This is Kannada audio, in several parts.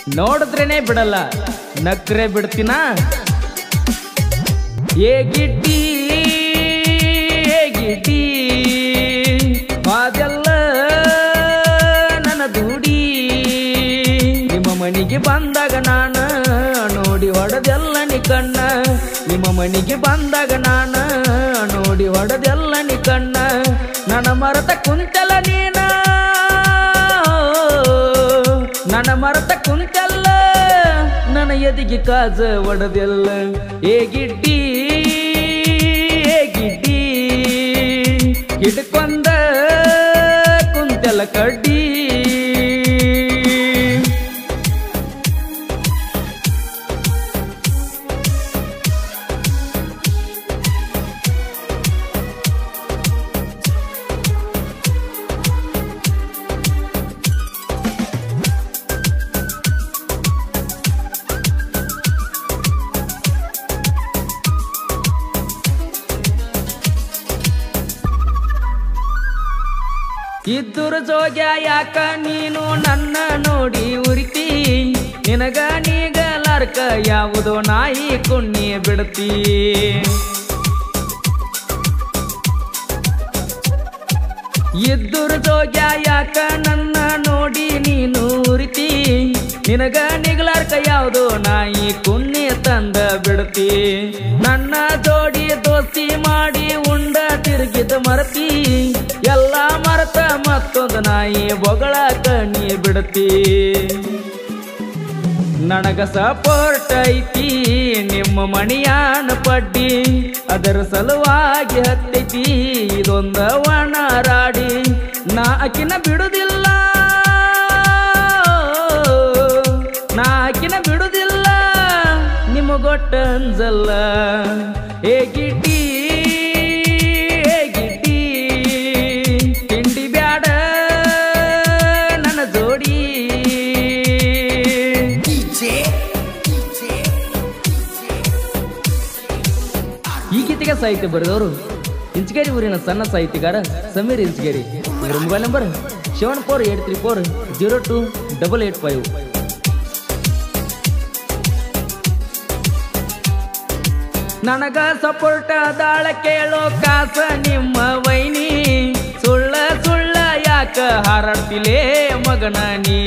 ನೋಡಿದ್ರೇನೆ ಬಿಡಲ್ಲ ನಕ್ರೆ ಬಿಡ್ತೀನ ಏ ಗಿಡ್ಡಿ ಏ ಗಿಡ್ಡಿ ಅದೆಲ್ಲ ನನ್ನ ದುಡಿ ನಿಮ್ಮ ಮನೆಗೆ ಬಂದಾಗ ನಾನು ನೋಡಿ ಹೊಡೆದೆಲ್ಲ ನಿ ಕಣ್ಣ ನಿಮ್ಮ ಮನೆಗೆ ಬಂದಾಗ ನಾನು ನೋಡಿ ಹೊಡೆದೆಲ್ಲ ನಿ ಕಣ್ಣ ನನ್ನ ಮರತ ಕುಂತಲ್ಲ ನೀನ ನನ್ನ ಮರತ ಕುಂತಲ್ಲ ನನ್ನ ಎದಿಗೆ ಕಾಜ ಒಡದೆಲ್ಲ ಏ ಗಿಡ್ಡಿ ಏ ಗಿಡ್ಡಿ ಹಿಡ್ಕೊಂಡ ಕುಂತೆಲ್ಲ ಕಡ್ಡಿ ಇದ್ದುರ ಜೋಗ್ಯ ಯಾಕ ನೀನು ನನ್ನ ನೋಡಿ ಉರಿತಿ ನಿನಗ ನೀಗಲಾರ್ಕ ಯಾವುದೋ ನಾಯಿ ಕುಣ್ಣಿ ಬಿಡ್ತಿ ಇದ್ದುರ ಜೋಗ್ಯ ಯಾಕ ನನ್ನ ನೋಡಿ ನೀನು ಉರಿತಿ ನಿನಗ ನಿಗಲಾರ್ಕ ಯಾವುದೋ ನಾಯಿ ಕುಣ್ಣಿ ತಂದ ಬಿಡ್ತಿ ನನ್ನ ಜೋಡಿ ದೋಸ್ತಿ ಮಾಡಿ ಉಂಡ ತಿರುಗಿದ ಮರತಿ ಎಲ್ಲ ಮರತ ಮತ್ತೊಂದು ನಾಯಿ ಬೊಗಳ ಕಣ್ಣಿ ಬಿಡ್ತಿ ನನಗ ಸಪೋರ್ಟ್ ಐತಿ ನಿಮ್ಮ ಮಣಿಯಾನ ಪಡ್ಡಿ ಅದರ ಸಲುವಾಗಿ ಹತ್ತೈತಿ ಇದೊಂದ ರಾಡಿ ನಾ ಆಕಿನ ಬಿಡುದಿಲ್ಲ ನಾ ಆಕಿನ ಬಿಡುದಿಲ್ಲ ನಿಮಗೊಟ್ಟ ಅಂಜಲ್ಲ ಏ ಗಿಡ್ಡಿ ಏ ಗಿಡ್ಡಿ ತಿಂಡಿ ಬ್ಯಾಡ ನನ್ನ ಜೋಡಿ ಈ ಗೀತೆಗೆ ಸಾಹಿತ್ಯ ಬರೆದವರು ಇಂಚಗೇರಿ ಊರಿನ ಸಣ್ಣ ಸಾಹಿತ್ಯಗಾರ ಸಮೀರ್ ಇಂಚಗೇರಿ ಇವರ mobile number seven four eight three four zero two double eight five ನನಗ ಸಪೋರ್ಟ್ ದಾಳ ಕೇಳೋ ಕಾಸ ನಿಮ್ಮ ವೈನಿ ಸುಳ್ಳ ಸುಳ್ಳ ಯಾಕ ಹಾರಾಡ್ತಿಲೇ ಮಗನ ನೀ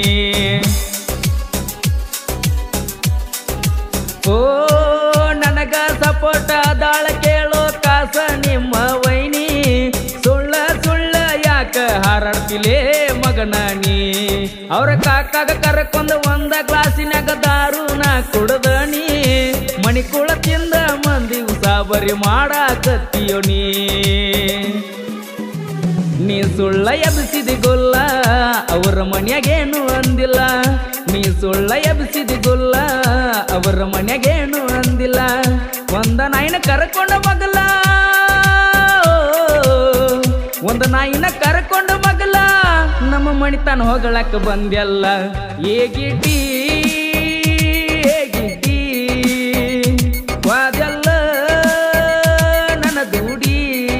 ಓ ನನಗ ಸಪೋರ್ಟ್ ದಾಳ ಕೇಳೋ ಕಾಸ ನಿಮ್ಮ ವೈನಿ ಸುಳ್ಳ ಸುಳ್ಳ ಯಾಕ ಹಾರಾಡ್ತಿಲೇ ಮಗನ ನೀ ಅವ್ರ ಕಾಕಾಗ ಕರ್ಕೊಂಡ್ ಒಂದ ಗ್ಲಾಸಿನಾಗ ದಾರು ನಾ ಕುಡ್ದ ನೀ ಮಣಿಕುಳ ತಿಂದ ಮಂದಿ ಉಸಾಬರಿ ಮಾಡಾಕತ್ತೀಯೋ ನೀ ನೀ ಸುಳ್ಳ ಎಬ್ಸಿದಿ ಗೊಲ್ಲ ಅವರ ಮನ್ಯಾಗೇನು ಅಂದಿಲ್ಲ ನೀ ಸುಳ್ಳ ಎಬ್ಸಿದಿ ಗೊಲ್ಲ ಅವರ ಮನ್ಯಾಗೇನು ಅಂದಿಲ್ಲ ಒಂದ ನಾಯಿನ ಕರ್ಕೊಂಡ ಮಗಲ ಒಂದ ನಾಯಿನ ಕರ್ಕೊಂಡ ಮಗಲ ನಮ್ಮ ಮಣಿತನ ಹೊಗಳಕ್ಕ ಬಂದ್ಯಲ್ಲ ಏ ಗಿಡ್ಡಿ ಏ ಗಿಡ್ಡಿ ವಾದೆಲ್ಲ ನನ್ನ ದೂಡಿ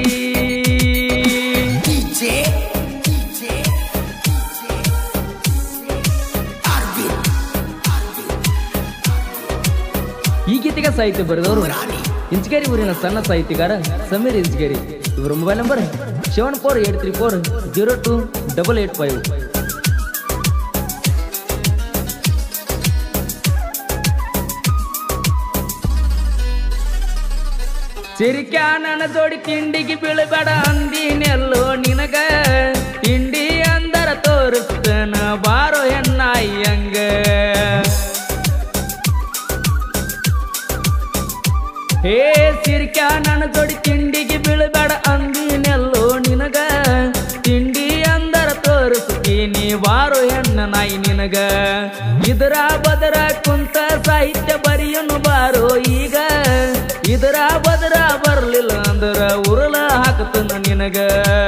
ಈ ಗೀತೆಗೆ ಸಾಹಿತ್ಯ ಬರೆದವರು ಇಂಚಗೇರಿ ಊರಿನ ಸಣ್ಣ ಸಾಹಿತ್ಯಗಾರ ಸಮೀರ್ ಇಂಚಗೇರಿ ಇವರ mobile number seven four eight three four zero two double eight five ಸಿರಿಕ್ಯಾ ನನ್ನ ಜೋಡಿ ತಿಂಡಿಗೆ ಬೀಳಬೇಡ ಅಂದಿನೆಲ್ಲೋ ನಿನಗ ತಿಂಡಿ ಅಂದರ ತೋರಿಸ್ತನ ಬಾರೋ ಹೆಣ್ಣಾಯಿ ಹಂಗ ಹೇ ಸಿರಿಕ್ಯಾ ನನ್ನ ಜೋಡಿ ತಿಂಡಿಗೆ ಬೀಳಬೇಡ ಅಂದಿನೆಲ್ಲೋ ನಿನಗ ತಿಂಡಿ ಅಂದರ ತೋರಿಸ್ತೀನಿ ಬಾರೋ ಹೆಣ್ಣ ನಾಯಿ ನಿನಗ ಇದರ ಬದರ ಕುಂತ ಸಾಹಿತ್ಯ ಬರೆಯನು ಬಾರೋ ಈಗ ಇದರ ಬದರ ಬರ್ಲಿಲ್ಲ ಅಂದ್ರ ಉರುಳ ಹಾಕತನ ನಿನಗ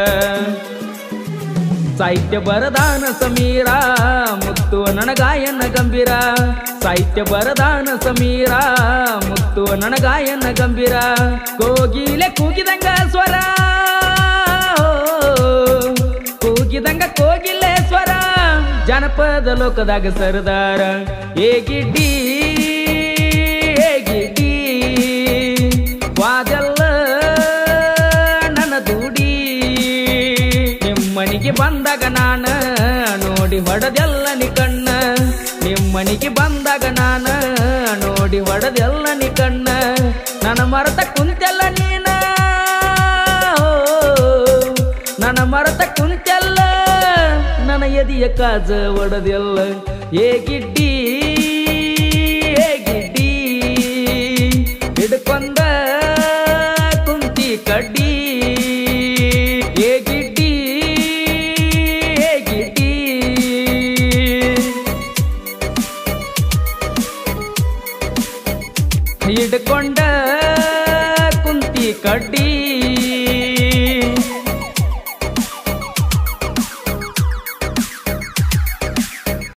ಸಾಹಿತ್ಯ ಬರದಾನ ಸಮೀರ ಮುತ್ತು ನನಗಾಯನ ಗಂಭೀರ ಸಾಹಿತ್ಯ ಬರದಾನ ಸಮೀರ ಮುತ್ತು ನನಗಾಯನ ಗಂಭೀರ ಕೋಗಿಲೆ ಕೂಗಿದಂಗ ಸ್ವರ ಕೂಗಿದಂಗ ಕೋಗಿಲೆ ಸ್ವರ ಜನಪದ ಲೋಕದಾಗ ಸರದಾರ ಏ ಗಿಡ್ಡಿ ಏ ಗಿಡ್ಡಿ ವಾದೆಲ್ಲ ನನ್ನ ದೂಡಿ ನಿಮ್ಮನಿಗೆ ಬಂದಾಗ ನಾನ ನೋಡಿ ಹೊಡೆದೆಲ್ಲ ನಿ ಕಣ್ಣ ನಿಮ್ಮನಿಗೆ ಬಂದಾಗ ನಾನ ನೋಡಿ ಹೊಡೆದೆಲ್ಲ ನಿ ಕಣ್ಣ ನನ್ನ ಮರತ ಕುಂತೆಲ್ಲ ನೀನ ಓ, ನನ್ನ ಮರತ ಕುಂತೆಲ್ಲ ನನ್ನ ಎದಿಯ ಕಾಜ ಒಡದೆಲ್ಲ ಏ ಗಿಡ್ಡಿ ಏ ಗಿಡ್ಡಿ ಹಿಡ್ಕೊಂಡ ಕುಂತಿ ಕಡ್ಡಿ ಏ ಗಿಡ್ಡಿ ಏ ಗಿಡ್ಡಿ ಹಿಡ್ಕೊಂಡ